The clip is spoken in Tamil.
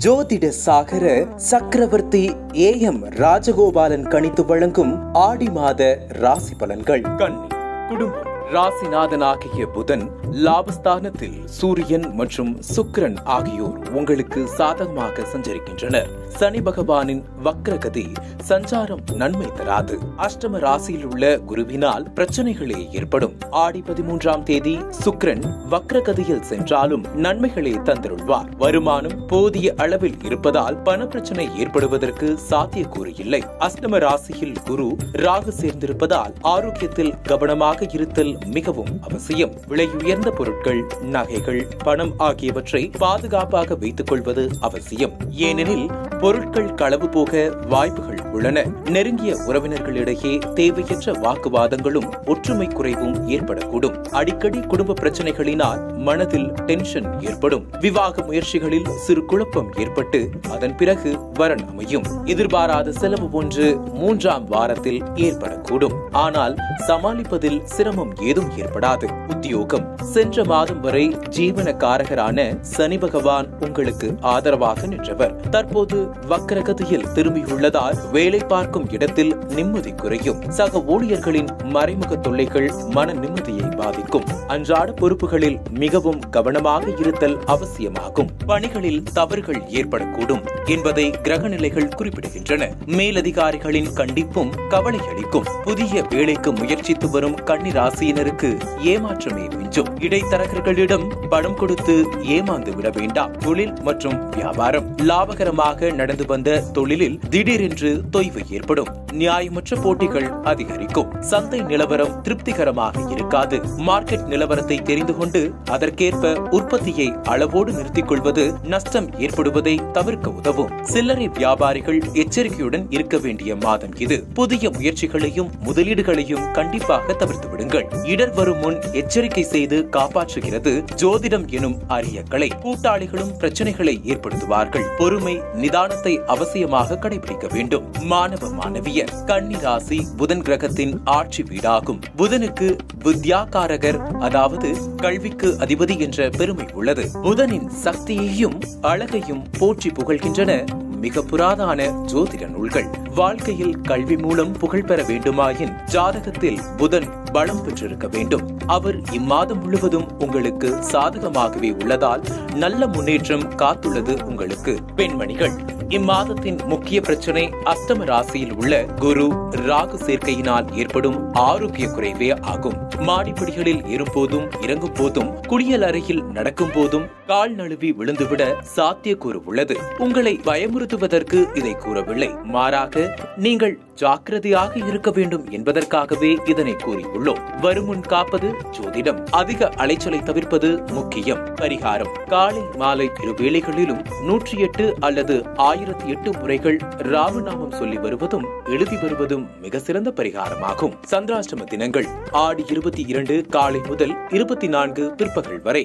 ஜோதிட சாகர சக்கரவர்த்தி ஏ எம் ராஜகோபாலன் கணித்து வழங்கும் ஆடி மாத ராசி பலன்கள் கன்னி குடும்பம் ராசிநாதனாகிய புதன் லாபஸ்தானத்தில் சூரியன் மற்றும் சுக்கிரன் ஆகியோர் உங்களுக்கு சாதகமாக சஞ்சரிக்கின்றனர் சனி பகவானின் வக்ரகதி சஞ்சாரம் நன்மை தராது அஷ்டம ராசியில் உள்ள குருவினால் பிரச்சனைகளே ஏற்படும் ஆடி பதிமூன்றாம் தேதி சுக்கிரன் வக்ரகதியில் சென்றாலும் நன்மைகளே தந்திருள்வார் வருமானம் போதிய அளவில் இருப்பதால் பணப்பிரச்சனை ஏற்படுவதற்கு சாத்தியக்கூறு இல்லை அஷ்டம ராசியில் குரு ராகு சேர்ந்திருப்பதால் ஆரோக்கியத்தில் கவனமாக இருத்தல் மிகவும் அவசியம் விலையுயர்ந்த பொருட்கள் நகைகள் பணம் ஆகியவற்றை பாதுகாப்பாக வைத்துக் கொள்வது அவசியம் ஏனெனில் பொருட்கள் களவு போக வாய்ப்புகள் உள்ளன நெருங்கிய உறவினர்களிடையே தேவையற்ற வாக்குவாதங்களும் ஒற்றுமை குறைவும் ஏற்படக்கூடும் அடிக்கடி குடும்ப பிரச்சனைகளினால் மனதில் டென்ஷன் ஏற்படும் விவாக முயற்சிகளில் சிறு குழப்பம் ஏற்பட்டு அதன் பிறகு வரன் அமையும் எதிர்பாராத செலவு ஒன்று மூன்றாம் வாரத்தில் ஏற்படக்கூடும் ஆனால் சமாளிப்பதில் சிரமம் ஏதும் ஏற்படாது உத்தியோகம் சென்ற மாதம் வரை ஜீவன காரகரான சனி பகவான் உங்களுக்கு ஆதரவாக நின்றவர் தற்போது வக்கரகதியில் திரும்பியுள்ளதால் வேலை பார்க்கும் இடத்தில் நிம்மதி குறையும் சக ஊழியர்களின் மறைமுக தொல்லைகள் மன நிம்மதியை பாதிக்கும் அன்றாட பொறுப்புகளில் மிகவும் கவனமாக இருத்தல் அவசியமாகும் பணிகளில் தவறுகள் ஏற்படக்கூடும் என்பதை கிரக நிலைகள் குறிப்பிடுகின்றன மேலதிகாரிகளின் கண்டிப்பும் கவலை அளிக்கும் புதிய வேலைக்கு முயற்சித்து வரும் கன்னி ராசியினருக்கு ஏமாற்றமே மிஞ்சும் இடைத்தரகர்களிடம் பணம் கொடுத்து ஏமாந்து விட வேண்டாம் தொழில் மற்றும் வியாபாரம் லாபகரமாக நடந்து வந்த தொழிலில் திடீரென்று தொய்வு ஏற்படும் நியாயமற்ற போட்டிகள் அதிகரிக்கும் சந்தை நிலவரம் திருப்திகரமாக இருக்காது மார்க்கெட் நிலவரத்தை தெரிந்து கொண்டு அதற்கேற்ப உற்பத்தியை அளவோடு நிறுத்திக் கொள்வது நஷ்டம் ஏற்படுவதை தவிர்க்க உதவும் சில்லறை வியாபாரிகள் எச்சரிக்கையுடன் இருக்க வேண்டிய மாதம் இது புதிய முயற்சிகளையும் முதலீடுகளையும் கண்டிப்பாக தவிர்த்து விடுங்கள் இடர் வரும் முன் எச்சரிக்கை செய்து காப்பாற்றுகிறது ஜோதிடம் எனும் அரிய கலை கூட்டாளிகளும் பிரச்சனைகளை ஏற்படுத்துவார்கள் பொறுமை நிதானத்தை அவசியமாக கடைபிடிக்க வேண்டும் மாணவ மாணவியர் கன்னி ராசி புதன் கிரகத்தின் ஆட்சி வீடாகும் புதனுக்கு வித்யாகாரகர் அதாவது கல்விக்கு அதிபதி என்ற பெருமை உள்ளது புதனின் சக்தியையும் அழகையும் போற்றி புகழ்கின்றன மிக புராதான ஜோதிட நூல்கள் வாழ்க்கையில் கல்வி மூலம் புகழ் பெற வேண்டுமாயின் ஜாதகத்தில் புதன் பலம் பெற்றிருக்க வேண்டும் அவர் இம்மாதம் முழுவதும் உங்களுக்கு சாதகமாகவே உள்ளதால் நல்ல முன்னேற்றம் காத்துள்ளது உங்களுக்கு பெண்மணிகள் இம்மாதத்தின் முக்கிய பிரச்சனை அஷ்டம ராசியில் உள்ள குரு ராகு சேர்க்கையினால் ஏற்படும் ஆரோக்கிய குறைவே ஆகும் மாடிப்படிகளில் ஏறும் போதும் இறங்கும் போதும் குளியல் அறையில் நடக்கும் போதும் கால் நழுவி விழுந்துவிட சாத்தியக்கூறு உள்ளது உங்களை பயமுறுத்துவதற்கு இதை கூறவில்லை மாறாக நீங்கள் ஜாக்கிரதையாக இருக்க வேண்டும் என்பதற்காகவே இதனை கூறியுள்ளோம் வருமுன் காப்பது ஜோதிடம் அதிக அலைச்சலை தவிர்ப்பது முக்கியம் பரிகாரம் காலை மாலை இரு வேளைகளிலும் நூற்றி எட்டு அல்லது ஆயிரத்தி எட்டு முறைகள் ராமநாமம் சொல்லி வருவதும் எழுதி வருவதும் மிக சிறந்த பரிகாரமாகும் சந்திராஷ்டம தினங்கள் ஆடி இருபத்தி இரண்டு காலை முதல் இருபத்தி நான்கு பிற்பகல் வரை